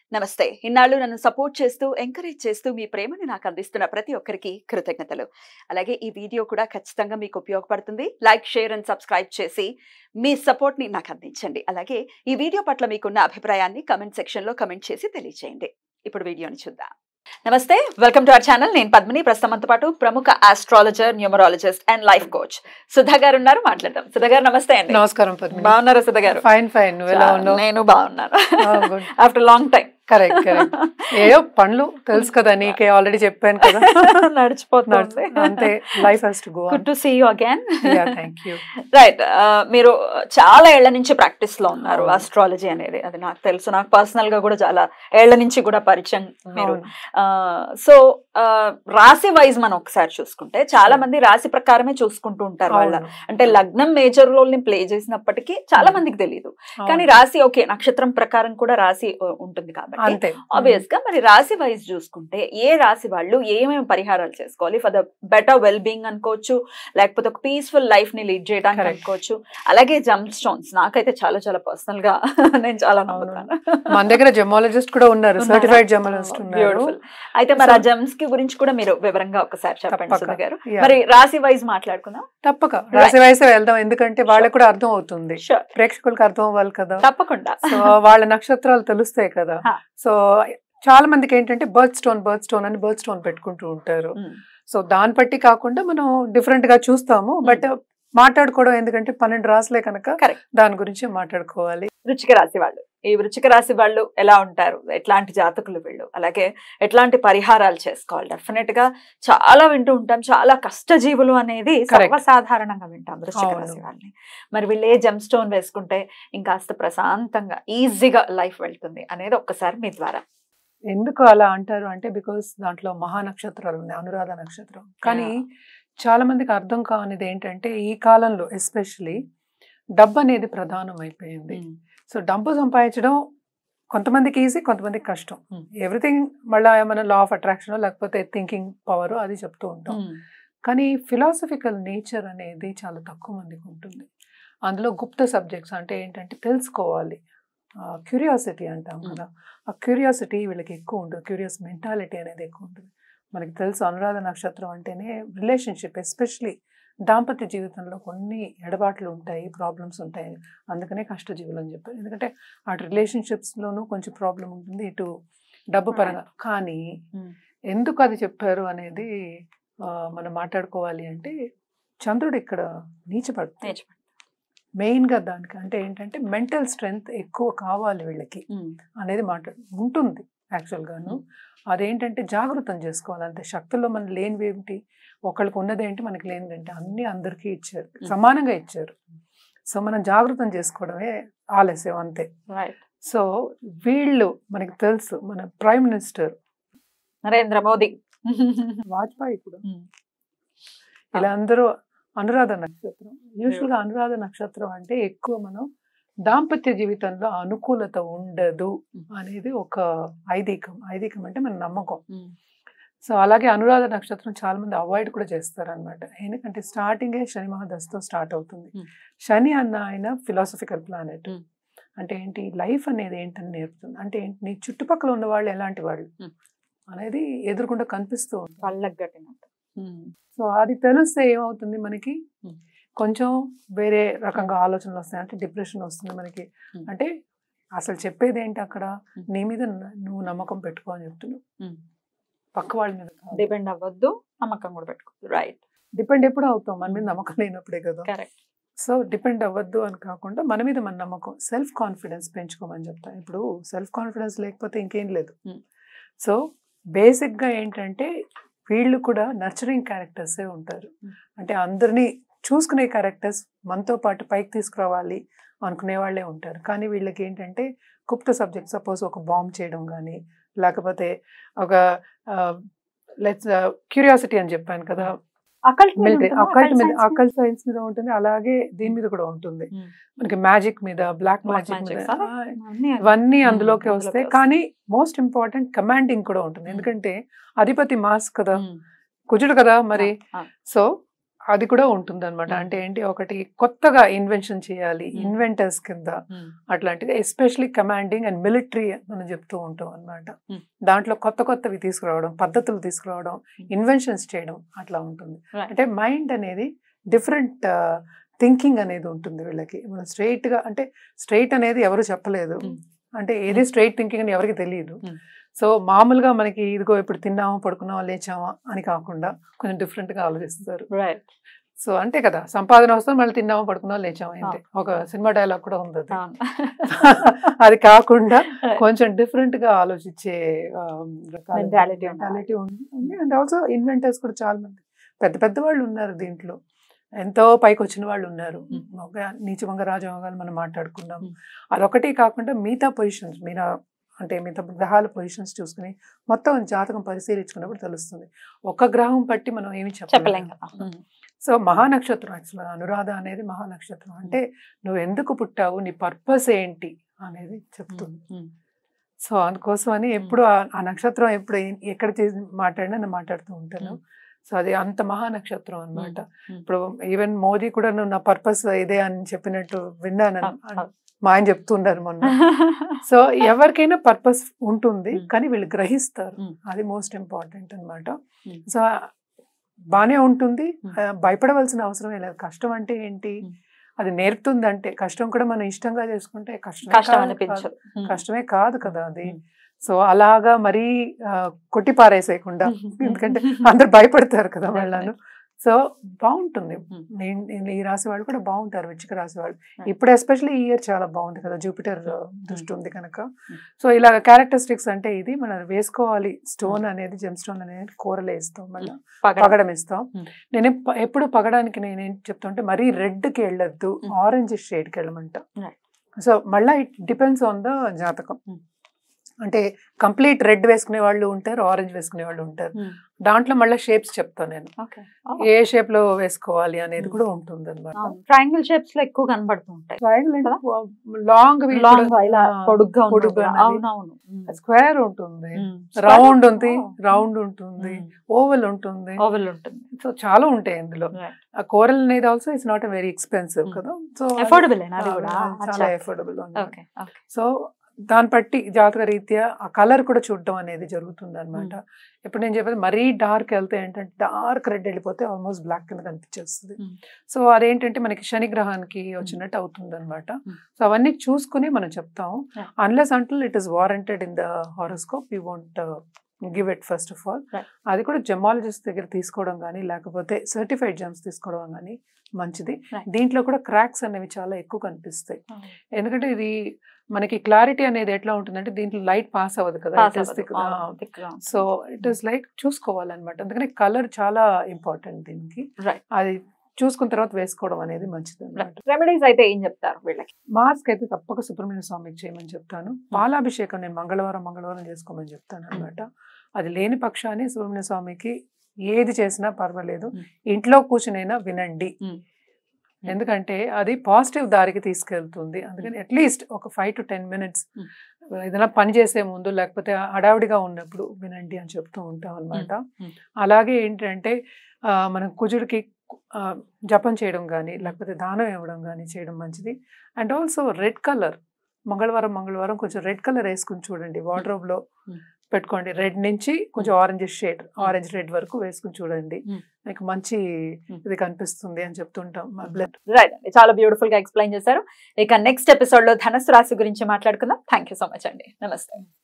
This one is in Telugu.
నమస్తే ఇన్నాళ్ళు నన్ను సపోర్ట్ చేస్తూ ఎంకరేజ్ చేస్తూ మీ ప్రేమని నాకు అందిస్తున్న ప్రతి ఒక్కరికి కృతజ్ఞతలు అలాగే ఈ వీడియో కూడా ఖచ్చితంగా మీకు ఉపయోగపడుతుంది లైక్ షేర్ అండ్ సబ్స్క్రైబ్ చేసి మీ సపోర్ట్ ని నాకు అందించండి అలాగే ఈ వీడియో పట్ల మీకున్న అభిప్రాయాన్ని కమెంట్ సెక్షన్ లో కమెంట్ చేసి తెలియజేయండి ఇప్పుడు వీడియోని చూద్దాం నమస్తే వెల్కమ్ టు అవర్ ఛానల్ నేను పద్మిని ప్రస్తుతంతో పాటు ప్రముఖ astrologer numerologist and life coach Sudha garu ఉన్నారు మాట్లాడదాం సుధా గారు నమస్తే అండి నమస్కారం పద్మిని బాగున్నారా సుధా గారు ఫైన్ ఫైన్ నువ్వు ఎలా ఉన్నావు నేను బాగున్నాను good after long time correct correct ఏయో పనులు తెలుసు కదా నీకే ఆల్రెడీ చెప్పాను కదా నడిచిపోతుంది అంతే life has to go good to see you again thank you right మీరు చాలా ఏళ్ల నుంచి ప్రాక్టీస్ లో ఉన్నారు అవును. ఆస్ట్రాలజీ అనేది అది నాకు తెలుసు నాకు పర్సనల్ గా కూడా చాలా ఏళ్ల నుంచి కూడా పరిచయం మీరు సో రాశి వైజ్ మనం ఒకసారి చూసుకుంటే చాలా మంది రాశి ప్రకారమే చూసుకుంటూ ఉంటారు వాళ్ళ అంటే లగ్నం మేజర్ రోల్ ని ప్లే చేసినప్పటికీ చాలా మందికి తెలియదు కానీ రాశి ఓకే నక్షత్రం ప్రకారం కూడా రాశి ఆ, ఉంటుంది కాబట్టి అంతే ఆబ్వియస్ గా మరి రాశి వైజ్ చూసుకుంటే ఏ రాశి వాళ్ళు ఏమేమి పరిహారాలు చేసుకోవాలి for the better well being అనుకోవచ్చు లేకపోతే ఒక పీస్ఫుల్ లైఫ్ ని లీడ్ చేయడానికి Correct. అనుకోవచ్చు అలాగే జంప్ స్టోన్స్ నాకైతే చాలా చాలా పర్సనల్ గా నేను చాలా నమ్ముతాను మన దగ్గర జెమాలజిస్ట్ కూడా ఉన్నారు ఉన్నారా? సర్టిఫైడ్ జెమాలజిస్ట్ ఉన్నారు బ్యూటిఫుల్ అయితే మరి ఆ So- జమ్స్ కి గురించి కూడా మీరు వివరంగా ఒకసారి చెప్పండి తప్పక. సుధా గారు Yeah. మరి రాశి వైజ్ మాట్లాడుకుందాం తప్పక రాసి వయసే వెళ్దాం ఎందుకంటే వాళ్ళకి కూడా అర్థం అవుతుంది Sure. ప్రేక్షకులకు అర్థం అవ్వాలి కదా తప్పకుండా సో వాళ్ళ నక్షత్రాలు తెలుస్తాయి కదా హా. సో చాలా మందికి ఏంటంటే బర్త్ స్టోన్ బర్త్ స్టోన్ అని బర్త్ స్టోన్ పెట్టుకుంటూ ఉంటారు ఉమ్, సో దాన్ని బట్టి కాకుండా మనం డిఫరెంట్ గా చూస్తాము బట్ మాట్లాడుకోవడం ఎందుకంటే పన్నెండు రాసులే కనుక Correct. దాని గురించి మాట్లాడుకోవాలి వృచ్చిక రాశి వాళ్ళు ఈ వృచ్చిక రాశి వాళ్ళు ఎలా ఉంటారు ఎట్లాంటి జాతకులు వీళ్ళు అలాగే ఎట్లాంటి పరిహారాలు చేసుకోవాలి డెఫినెట్ గా చాలా వింటూ ఉంటాం చాలా కష్టజీవులు అనేది Correct. సర్వసాధారణంగా వింటాం వృచ్చిక అవును. రాశి వాళ్ళని మరి వీళ్ళు ఏ జమ్ స్టోన్ వేసుకుంటే ఇంకాస్త ప్రశాంతంగా ఈజీగా లైఫ్ వెళ్తుంది అనేది ఒక్కసారి మీ ద్వారా ఎందుకు అలా అంటారు అంటే బికాస్ దాంట్లో మహా నక్షత్రాలు ఉన్నాయి అనురాధ నక్షత్రం కానీ చాలా మందికి అర్థం కానిది ఏంటంటే ఈ కాలంలో ఎస్పెషలీ డబ్బు అనేది ప్రధానం అయిపోయింది సో డబ్బు సంపాదించడం కొంతమందికి ఈజీ కొంతమందికి కష్టం Hmm. ఎవ్రీథింగ్ మళ్ళీ ఏమైనా లా ఆఫ్ అట్రాక్షన్ లేకపోతే థింకింగ్ పవర్ అది చెప్తూ ఉంటాం కానీ ఫిలాసఫికల్ నేచర్ అనేది చాలా తక్కువ మందికి ఉంటుంది అందులో గుప్త సబ్జెక్ట్స్ అంటే ఏంటంటే తెలుసుకోవాలి క్యూరియాసిటీ అంటాం Mm. కదా ఆ క్యూరియాసిటీ వీళ్ళకి ఎక్కువ ఉంటుంది క్యూరియస్ మెంటాలిటీ అనేది ఎక్కువ ఉంటుంది మనకి తెలుసు అనురాధ నక్షత్రం అంటేనే రిలేషన్షిప్ ఎస్పెషలీ దాంపత్య జీవితంలో కొన్ని ఎడబాట్లు ఉంటాయి ప్రాబ్లమ్స్ ఉంటాయి అందుకనే కష్టజీవులు అని చెప్పారు ఎందుకంటే అటు రిలేషన్షిప్స్లోనూ కొంచెం ప్రాబ్లం ఉంటుంది ఇటు డబ్బు పరంగా కానీ Mm. ఎందుకు అది చెప్పారు అనేది ఆ, మనం మాట్లాడుకోవాలి అంటే చంద్రుడు ఇక్కడ నీచపడుతుంది నేర్చుకోండి. మెయిన్గా దానికి అంటే ఏంటంటే మెంటల్ స్ట్రెంగ్త్ ఎక్కువ కావాలి వీళ్ళకి ఉమ్, అనేది మాట్లాడు ఉంటుంది యాక్చువల్గాను అదేంటంటే జాగృతం చేసుకోవాలి అంతే శక్తుల్లో మనం లేనివి ఏమిటి ఒకళ్ళకి ఉన్నదేంటి మనకి లేనిదేంటి అన్నీ అందరికీ ఇచ్చారు సమానంగా ఇచ్చారు సో మనం జాగృతం చేసుకోవడమే ఆలస్యం అంతే right. సో వీళ్ళు మనకి తెలుసు మన ప్రైమ్ మినిస్టర్ నరేంద్ర మోదీ వాజ్పేయి కూడా ఉమ్, ఇలా అందరూ అనురాధ నక్షత్రం యూజువల్ గా అనురాధ నక్షత్రం అంటే ఎక్కువ మనం దాంపత్య జీవితంలో అనుకూలత ఉండదు అనేది ఒక ఐదీకం ఐదీకం అంటే మన నమ్మకం ఉమ్, సో అలాగే అనురాధ నక్షత్రం చాలా మంది అవాయిడ్ కూడా చేస్తారు అనమాట ఎందుకంటే స్టార్టింగే శని మహాదశతో స్టార్ట్ అవుతుంది Hmm. శని అన్న ఆయన ఫిలాసఫికల్ ప్లానెట్ Hmm. అంటే ఏంటి లైఫ్ అనేది ఏంటని నేర్పుతుంది అంటే ఏంటి నీ చుట్టుపక్కల ఉన్న వాళ్ళు ఎలాంటి వాళ్ళు Hmm. అనేది ఎదురుకుండా కనిపిస్తూ ఉంటుంది కళ్ళకు కట్టినట్టు ఉమ్, సో అది తెలిస్తే ఏమవుతుంది మనకి Hmm. కొంచెం వేరే రకంగా ఆలోచనలు వస్తాయి అంటే డిప్రెషన్ వస్తుంది మనకి Hmm. అంటే అసలు చెప్పేది ఏంటి అక్కడ Hmm. నీ మీద న- నువ్వు నమ్మకం పెట్టుకో అని చెప్తున్నావు Hmm. పక్క వాళ్ళ మీద డిపెండ్ అవ్వద్దు నమ్మకం కూడా పెట్టుకోవద్దు రైట్ డిపెండ్ ఎప్పుడు అవుతాం మన మీద నమ్మకం లేనప్పుడే కదా కరెక్ట్ సో డిపెండ్ అవ్వద్దు అని కాకుండా మన మీద మన నమ్మకం సెల్ఫ్ కాన్ఫిడెన్స్ పెంచుకోమని చెప్తాను ఇప్పుడు సెల్ఫ్ కాన్ఫిడెన్స్ లేకపోతే ఇంకేం లేదు Hmm. సో బేసిక్గా ఏంటంటే వీళ్ళు కూడా నర్చరింగ్ క్యారెక్టర్సే ఉంటారు Hmm. అంటే అందరినీ చూసుకునే క్యారెక్టర్స్ మనతో పాటు పైకి తీసుకురావాలి అనుకునే వాళ్ళే ఉంటారు కానీ వీళ్ళకి ఏంటంటే గుప్త సబ్జెక్ట్ సపోజ్ ఒక బాంబ్ చేయడం కానీ లేకపోతే ఒక లెట్స్ క్యూరియాసిటీ అని చెప్పాను కదా అకల్ట్ మిలిటరీ అకల్ట్ మీద అకల్ సైన్స్ మీద ఉంటుంది అలాగే దీని మీద కూడా ఉంటుంది Hmm. మనకి మ్యాజిక్ మీద బ్లాక్ Black మ్యాజిక్ మీద magic, ఆ, ఇవన్నీ Hmm, అందులోకి అందులోకి వస్తాయి వస్తాయి. కానీ మోస్ట్ ఇంపార్టెంట్ కమాండింగ్ కూడా ఉంటుంది Hmm. ఎందుకంటే అధిపతి మాస్ కదా కుజుడు కదా మరి సో అది కూడా ఉంటుంది అనమాట Mm. అంటే ఏంటి ఒకటి కొత్తగా ఇన్వెన్షన్ చేయాలి Mm. ఇన్వెంటర్స్ కింద అట్లాంటిది ఎస్పెషలీ కమాండింగ్ అండ్ మిలిటరీ మనం చెప్తూ ఉంటాం అనమాట Mm. దాంట్లో కొత్త కొత్తవి తీసుకురావడం పద్ధతులు తీసుకురావడం Mm. ఇన్వెన్షన్స్ చేయడం అట్లా ఉంటుంది Right. అంటే మైండ్ అనేది డిఫరెంట్ థింకింగ్ అనేది ఉంటుంది వీళ్ళకి మనం straight గా అంటే స్ట్రైట్ అనేది ఎవరు చెప్పలేదు Mm. అంటే ఏది స్ట్రైట్ థింకింగ్ అని ఎవరికి తెలియదు Mm. సో మామూలుగా మనకి ఇదిగో ఇప్పుడు తిన్నామా పడుకున్నామా లేచామా అని కాకుండా కొంచెం different గా ఆలోచిస్తారు రైట్ సో అంతే కదా సంపాదన వస్తే మళ్ళీ తిన్నామా పడుకున్నామా లేచామా అంతే ఒక సినిమా డైలాగ్ కూడా ఉంది అది. అది కాకుండా కొంచెం డిఫరెంట్ గా ఆలోచించే Mentality ఉండాలి. మెంటాలిటీ ఉంది అండ్ ఆల్సో ఇన్వెంటర్స్ కూడా చాలా మంది పెద్ద పెద్ద వాళ్ళు ఉన్నారు దీంట్లో ఎంతో పైకి వచ్చిన వాళ్ళు ఉన్నారు Mm. ఒక నీచమంగ రాజవంగాలు మనం మాట్లాడుకున్నాం Mm. అదొకటి కాకుండా మిగతా పొజిషన్స్ మీనా అంటే మిగతా గ్రహాల పొజిషన్స్ చూసుకుని మొత్తం జాతకం పరిశీలించుకున్నప్పుడు తెలుస్తుంది ఒక గ్రహం బట్టి మనం ఏమి చెప్పలేం చెప్పలేం కదా సో మహానక్షత్రం యాక్చువల్గా అనురాధ అనేది మహానక్షత్రం అంటే నువ్వు ఎందుకు పుట్టావు నీ పర్పస్ ఏంటి అనేది చెప్తుంది సో అందుకోసమని ఎప్పుడు ఆ- ఆ నక్షత్రం ఎప్పుడు ఏ- ఎక్కడ చేసి మాట్లాడినా నేను మాట్లాడుతూ ఉంటాను Mm. సో అది అంత మహానక్షత్రం అన్నమాట Mm. ఇప్పుడు ఈవెన్ మోదీ కూడా నువ్వు నా పర్పస్ ఇదే అని చెప్పినట్టు విన్నాను అవును, అవును. మా ఆయన చెప్తుండారు మొన్న సో ఎవరికైనా పర్పస్ ఉంటుంది Mm. కానీ వీళ్ళు గ్రహిస్తారు Mm. అది మోస్ట్ ఇంపార్టెంట్ అన్నమాట Mm. సో బానే ఉంటుంది Mm. ఆ, భయపడవలసిన అవసరం లేదు కష్టం అంటే ఏంటి Mm. అది నేర్పుతుంది అంటే కష్టం కూడా మనం ఇష్టంగా చేసుకుంటే కష్టం కష్టం అనిపించదు కష్టమే కాదు కదా అది Mm. సో అలాగా మరీ ఆ, కొట్టి పారేసేయకుండా ఎందుకంటే అందరు భయపడతారు కదా వాళ్ళను సో బాగుంటుంది Mm. నేను- నేను ఈ రాశి వాళ్ళు కూడా బాగుంటారు వృచ్చిక రాశి వాళ్ళు Right. ఇప్పుడు ఎస్పెషల్లీ ఈ ఇయర్ చాలా బాగుంది కదా జూపిటర్ దృష్టి ఉంది కనుక Mm. సో ఇలా క్యారెక్టరిస్టిక్స్ అంటే ఇది మనం వేసుకోవాలి స్టోన్ అనేది జెమ్ స్టోన్ అనేది కూరలు వేస్తాం మళ్ళీ పగడం. పగడం ఇస్తాం Mm. నేను ఎప్ప- ఎప్పుడు పగడానికి నేను ఏం చెప్తుంటే మరీ రెడ్ కి వెళ్ళొద్దు Mm. ఆరెంజ్ షేడ్ కి వెళ్ళమంట Right. సో మళ్ళీ ఇట్ డిపెండ్స్ ఆన్ ద జాతకం Mm. అంటే కంప్లీట్ రెడ్ వేసుకునే వాళ్ళు ఉంటారు ఆరెంజ్ వేసుకునే వాళ్ళు ఉంటారు Mm. దాంట్లో మళ్ళీ షేప్స్ చెప్తాను నేను Okay. ఏ షేప్ లో వేసుకోవాలి అనేది Mm. కూడా ఉంటుంది అనమాట అవును. ట్రయాంగిల్ షేప్స్ లో ఎక్కువ కనబడుతూ ఉంటాయి కదా? లాంగ్ లాంగ్ ఇలా పొడుగ్గా ఉంటుంది పొడుగ్గా కూడా. ఉన్నది. అవునవును ఉమ్. స్క్వేర్ ఉంటుంది ఉమ్. రౌండ్ ఉంది Oh. రౌండ్ ఉంటుంది ఉమ్. ఓవల్ ఉంటుంది ఓవెల్ ఉంటుంది సో చాలా ఉంటాయి ఇందులో Right. ఆ కూరల్ అనేది also it's not very expensive Mm. కదా సో అఫోర్డబుల్ అది కూడా చాలా ఎఫోర్డబుల్ ఓకే ఓకే సో దాన్ని బట్టి జాతక రీత్యా ఆ కలర్ కూడా చూడటం అనేది జరుగుతుంది అనమాట ఇప్పుడు నేను చెప్పేది మరీ డార్క్ వెళ్తే ఏంటంటే డార్క్ రెడ్ వెళ్ళిపోతే ఆల్మోస్ట్ బ్లాక్ కింద కనిపించేస్తుంది Mm. సో అదేంటంటే మనకి శని గ్రహానికి వచ్చినట్టు అవుతుంది అనమాట Mm. సో అవన్నీ చూసుకుని మనం చెప్తాం Yeah. Unless until it is warranted in the horoscope you want give it first of all Right. అది కూడా జమాలజిస్ట్ దగ్గర తీసుకోవడం కానీ లేకపోతే సర్టిఫైడ్ జమ్స్ తీసుకోవడం కానీ మంచిది Right. దీంట్లో కూడా క్రాక్స్ అనేవి చాలా ఎక్కువ కనిపిస్తాయి ఎందుకంటే ఇది మనకి క్లారిటీ అనేది ఎట్లా ఉంటుందంటే దీంట్లో లైట్ పాస్ అవ్వదు కదా Pass It is అవ్వదు. thick- అవును, ఆ, thick గా ఉంటుంది. సో ఇట్ ఈస్ లైక్ చూసుకోవాలన్నమాట అందుకని కలర్ చాలా ఇంపార్టెంట్ దీనికి Right. అది చూసుకున్న తర్వాత వేసుకోవడం అనేది మంచిది అన్నమాట రెమెడీస్ అయితే ఏం చెప్తారు వీళ్ళకి మాస్క్ అయితే తప్పక సుబ్రహ్మణ్య స్వామికి చేయమని చెప్తాను పాలాభిషేకం నేను మంగళవారం మంగళవారం చేసుకోమని చెప్తాను అనమాట అది లేని పక్షాన్ని సుబ్రహ్మణ్య స్వామికి ఏది చేసినా పర్వాలేదు Mm. ఇంట్లో కూర్చునైనా వినండి Mm. ఎందుకంటే అది పాజిటివ్ దారికి తీసుకెళ్తుంది అందుకని అట్లీస్ట్ ఒక five to ten minutes Mm. ఏదైనా పని చేసే ముందు లేకపోతే హడావిడిగా ఉన్నప్పుడు వినండి అని చెప్తూ ఉంటాం అనమాట Mm. అలాగే ఏంటంటే ఆ, మనం కుజుడికి ఆ, జపం చేయడం కానీ లేకపోతే దానం ఇవ్వడం కానీ చేయడం మంచిది అండ్ ఆల్సో రెడ్ కలర్ మంగళవారం మంగళవారం కొంచెం రెడ్ కలర్ వేసుకుని చూడండి వార్డ్రోబ్ లో Mm. పెట్టుకోండి రెడ్ నుంచి కొంచెం ఆరెంజ్ షేడ్ ఆరెంజ్ రెడ్ వరకు వేసుకుని చూడండి Mm. మీకు మంచి Mm. ఇది కనిపిస్తుంది అని చెప్తుంటాం బ్లడ్ రైట్ అండి చాలా బ్యూటిఫుల్ గా ఎక్స్ప్లెయిన్ చేశారు ఇక నెక్స్ట్ ఎపిసోడ్ లో ధనస్సు రాశి గురించి మాట్లాడుకుందాం థ్యాంక్ యూ సో మచ్ అండి నమస్తే